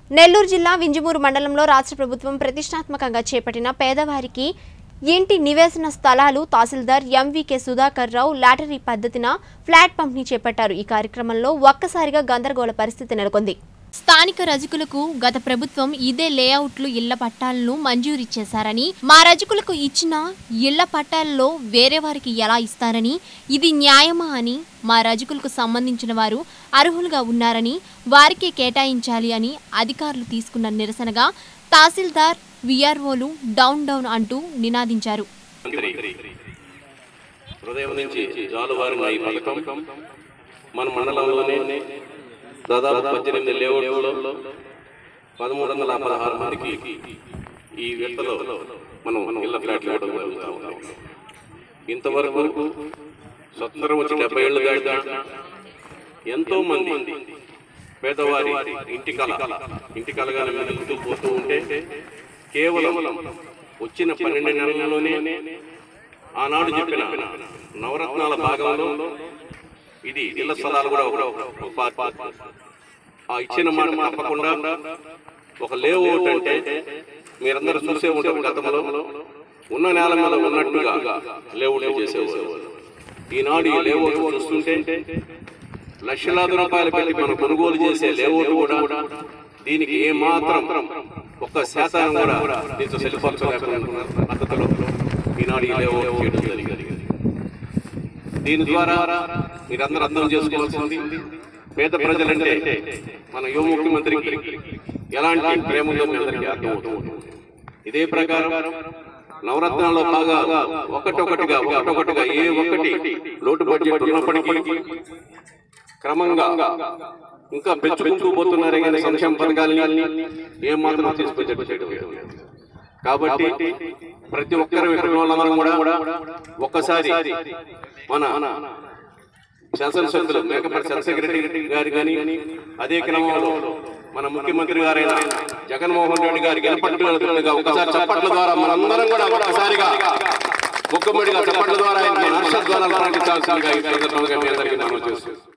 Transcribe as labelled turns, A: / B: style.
A: నెల్లూరు జిల్లా వింజమూరు మండలంలో రాష్ట్ర ప్రభుత్వం ప్రతిష్టాత్మకంగా చేపట్టిన పేదవారికి ఇంటి నివేశన స్థలాలు తహసీల్దార్ ఎంవికే సుధాకర్ రావు లాటరీ పద్ధతిన ఫ్లాట్ పంపిణీ చేపట్టారు ఈ కార్యక్రమంలో ఒక్కసారిగా గందరగోళ పరిస్థితి నెలకొంది స్థానిక రజకులకు గత ప్రభుత్వం ఇదే లేఅవుట్లు ఇళ్ల పట్టాలను మంజూరిచ్చేశారని మా రజకులకు ఇచ్చిన ఇళ్ల పట్టాలలో వేరే వారికి ఎలా ఇస్తారని ఇది న్యాయమా అని మా రజకులకు సంబంధించిన వారు అర్హులుగా ఉన్నారని వారికే కేటాయించాలి అని అధికారులు తీసుకున్న నిరసనగా తహసీల్దార్ విఆర్ఓలు డౌన్ డౌన్ అంటూ నినాదించారు
B: మంత్రి హృదయం నుంచి జాలువారిన ఈ పథకం మన మండలంలోనే దాదాపు పద్దెనిమిది లేఅవుట్లో పదమూడు వందల పదహారు మందికి ఈ విడతలో మనం ఇళ్ల ఫ్లాట్లు ఇవ్వడం జరుగుతూ ఉంది ఇంతవరకు స్వతంత్రం వచ్చి డెబ్బై ఏళ్ళు దాటినా ఎంతో మంది పేదవారి ఇంటి కళ ఇంటి కలగానే మెదులుతూ పోతూ ఉంటే కేవలం వచ్చిన పన్నెండు నెలల్లోనే ఆనాడు చెప్పిన నవరత్నాల భాగంలో ఇది ఇళ్ల స్థలాలు కూడా ఒక ఒక పార్ట్. ఆ ఇచ్చిన మాట తప్పకుండా ఒక లేఅవుట్ అంటే మీరందరూ చూసే ఉంటారు గతంలో ఉన్న నేల మీద ఉన్నట్టుగా లేఅవుట్ చేసేవారు ఈనాడు ఈ లేఅవుట్ చూస్తుంటే లక్షలాది రూపాయలు పెట్టి మనం కొనుగోలు చేసే లేఅవుట్ కూడా దీనికి ఏ మాత్రం ఒక్క శాతం కూడా దీంతో సెల్ఫాక్సలేకుండా పద్ధతిలో ఈనాడు ఈ లేఅవుట్ చేయడం జరిగింది దీని ద్వారా మీరందరూ అర్థం చేసుకోవాల్సింది పేద ప్రజలంటే మన యువ ముఖ్యమంత్రికి ఎలాంటి ప్రేమ ఉందో మీ అందరికీ అర్థమవుతుంది ఇదే ప్రకారం నవరత్నాల్లో బాగా ఒకటొకటిగా ఒకటొకటిగా ఏ ఒక్కటి లోటు బడ్జెట్ ఉన్నప్పటికీ క్రమంగా ఇంకా పెంచుకుంటూ పోతున్నారే కానీ సంక్షేమ పథకాలని ఏ మాత్రం తీసుకొచ్చేట్టు చేయడం లేదు. కాబట్టి ప్రతి ఒక్కరు ఇక్కడ వాళ్ళందరం కూడా ఒక్కసారి మన శాసనసభ్యులు మేకపాటి సెక్రటరీ గారు కానీ అదే క్రమంలో మన ముఖ్యమంత్రి గారైన జగన్మోహన్ రెడ్డి గారికి గెలపట్టుగా ఒకసారి చప్పట్ల ద్వారా మనందరం కూడా ఒక్కసారిగా ముఖ్యమంత్రిగా చప్పట్ల ద్వారా ఆయన హర్ష ద్వారా ప్రకటించాల్సిందిగా ఈ సందర్భంగా మీ అందరికీ మనం చేస్తున్నాం